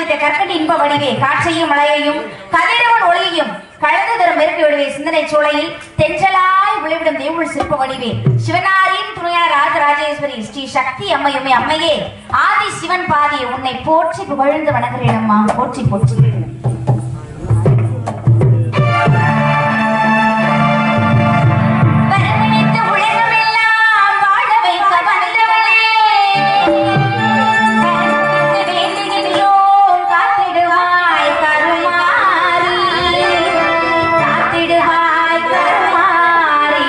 வைத்த கற்கண்டு இன்ப வடிவே காற்றையும் மழையையும் கதிரவன் ஒளியையும் கலந்து தரும் மேற்கு விடுவே சிந்தனை சோலையில் தெஞ்சலாய் விளைவிடும் தேவுள் சிற்ப வடிவே சிவனாரின் துணையான ராஜராஜேஸ்வரி ஸ்ரீ சக்தி அம்மையுமே அம்மையே ஆதி சிவன் பாதி உன்னை போற்றி புகழ்ந்து வணங்குகிறேன் அம்மா போற்றி போற்றி வரவழைத்த உலகமெல்லாம் வாழ வைக்க வந்தவளே. கருத்து வேண்டுகின்றோம் காத்திடுவாய் கருமாறி. காத்திடுவாய் கருமாறி.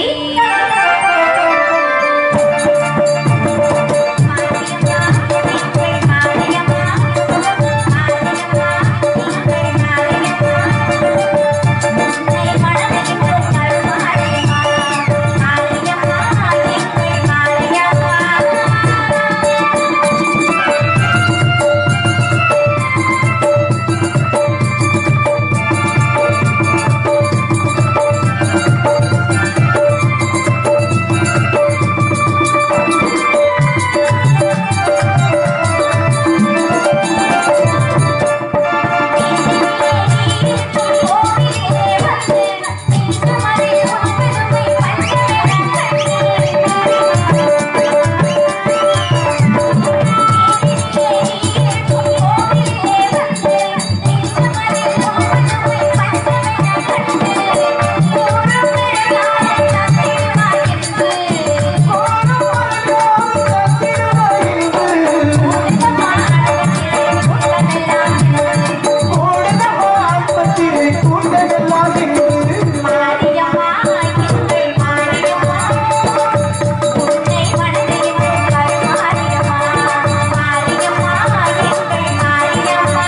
மாரியம்மா, மாரியம்மா, மாரியம்மா, மாரியம்மா. உன்னை மனதில் கருமாரியம்மா, மாரியம்மா, எங்கள் மாரியம்மா. மாரியம்மா எங்கள் மாரியம்மா உன்னை மனதில் கருமாரியம்மா மாரியம்மா எங்கள் மாரியம்மா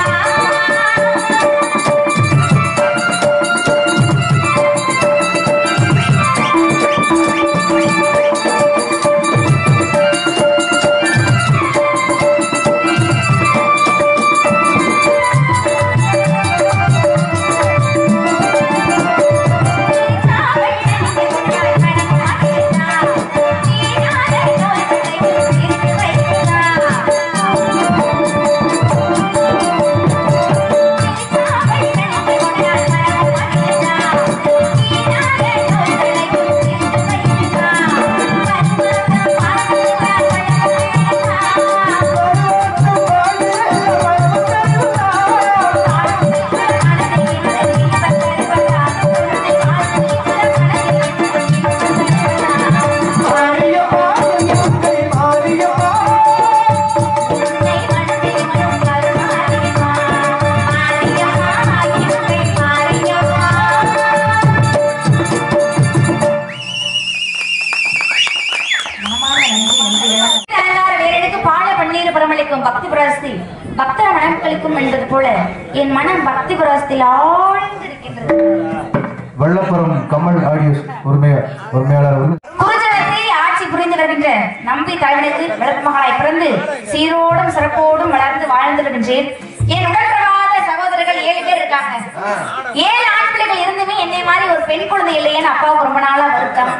பரமளிக்கும் பக்தி பிரவஸ்தி பக்தர மனக்களிக்கும் என்பது போல என் மனம் பக்தி பிரவஸ்தில் ஆழ்ந்திருக்கின்றது வள்ளப்புறம் கமல் ஆடியோஸ் உரிமையா உரிமையாளர் அவர்கள் குருஜனத்தை ஆட்சி புரிந்து வருகின்ற நம்பி தலைவனுக்கு விளக்கு மகளாய் பிறந்து சீரோடும் சிறப்போடும் வளர்ந்து வாழ்ந்து வருகின்றேன் என் உடற்பிரவாத சகோதரர்கள் ஏழு பேர் இருக்காங்க ஏழு ஆண் பிள்ளைகள் இருந்துமே என்னை மாதிரி ஒரு பெண் குழந்தை இல்லையேன்னு அப்பாவுக்கு ரொம்ப நாளா வருத்தம்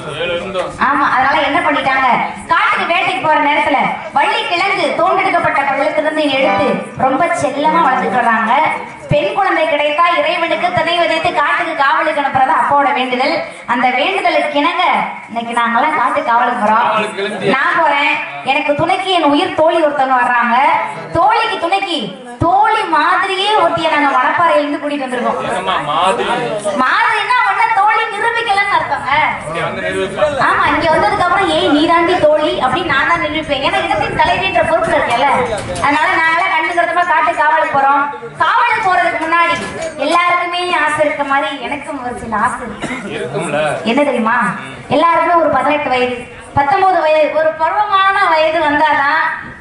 ஆமா அதனால என்ன பண்ணிட்டாங்க காட்டுக்கு வேட்டைக்கு போற நேரத்துல வள்ளி கிழங்கு தோண்டெடுக்கப்பட்ட பள்ளத்திலிருந்து எடுத்து ரொம்ப செல்லமா வளர்த்துட்டு வர்றாங்க பெண் குழந்தை கிடைத்தா இறைவனுக்கு துணை விதைத்து காட்டுக்கு காவலுக்கு அனுப்புறது அப்பாவோட வேண்டுதல் அந்த வேண்டுதலுக்கு இணங்க இன்னைக்கு நாங்கெல்லாம் காட்டுக்கு காவலுக்கு போறோம் நான் போறேன் எனக்கு துணைக்கு என் உயிர் தோழி ஒருத்தவங்க வர்றாங்க தோழிக்கு துணைக்கு தோழி மாதிரியே ஒட்டிய நாங்க மணப்பாறையில இருந்து கூட்டிட்டு வந்திருக்கோம் என்னம்மா மாதிரி மாதிரின்னா ஒன்ன தோழி நிரூபிக்கலன்னு அர்த்தங்க இங்க வந்து நிரூபிப்பா ஆமா இங்க வந்ததுக்கு அப்புறம் ஏய் நீதாண்டி தோழி அப்படின்னு நான் தான் நிரூபிப்பேன் ஏன்னா இடத்தின் தலைவின்ற பொறுப்பு இருக்கல அதனால நாங்கள கண்டுக்கிறதுமா காட்டு காவலுக்கு போறோம் காவலுக்கு போறதுக்கு முன்னாடி எல்லாருக்குமே ஆசை இருக்க மாதிரி எனக்கும் ஒரு சில ஆசை இருக்கு இருக்கும்ல என்ன தெரியுமா எல்லாருக்குமே ஒரு பதினெட்டு வயது பத்தொன்பது வயது ஒரு பருவமான வயது வந்தாதான்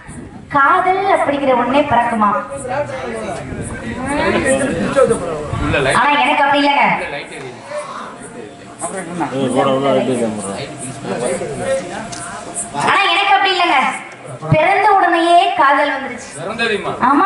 காதல் அப்படிங்கிற ஒண்ணே பிறக்குமா உள்ள லைட் ஆனா எனக்கு அப்படி இல்லைங்க லைட் எரியுது ஆனா எனக்கு அப்படி இல்லைங்க பிறந்த உடனேயே காதல் வந்துருச்சு பிறந்ததுமா ஆமா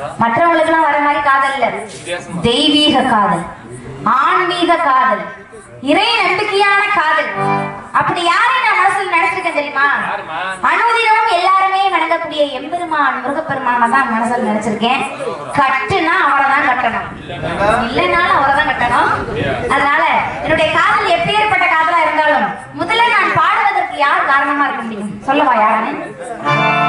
மற்றவங்களுக்கு எல்லாம் வர மாதிரி காதல் இல்ல வித்தியாசமா தெய்வீக காதல் ஆன்மீக காதல் இறை நம்பிக்கையான காதல் அப்படி யாரை நான் மனசுல நினைச்சிருக்கேன் தெரியுமா யாரும்மா? அனுதினமும் எல்லாருமே வணங்கக்கூடிய எம்பெருமான் முருகப்பெருமான தான் மனசுல நினைச்சிருக்கேன் கட்டுனா அவரை தான் கட்டணும் இல்லைனாலும் அவரை தான் கட்டணும் அதனால என்னுடைய காதல் எப்பேற்பட்ட காதலா இருந்தாலும் முதல்ல நான் பாடுவதற்கு யார் காரணமா இருக்க முடியும் சொல்லவா யாருன்னு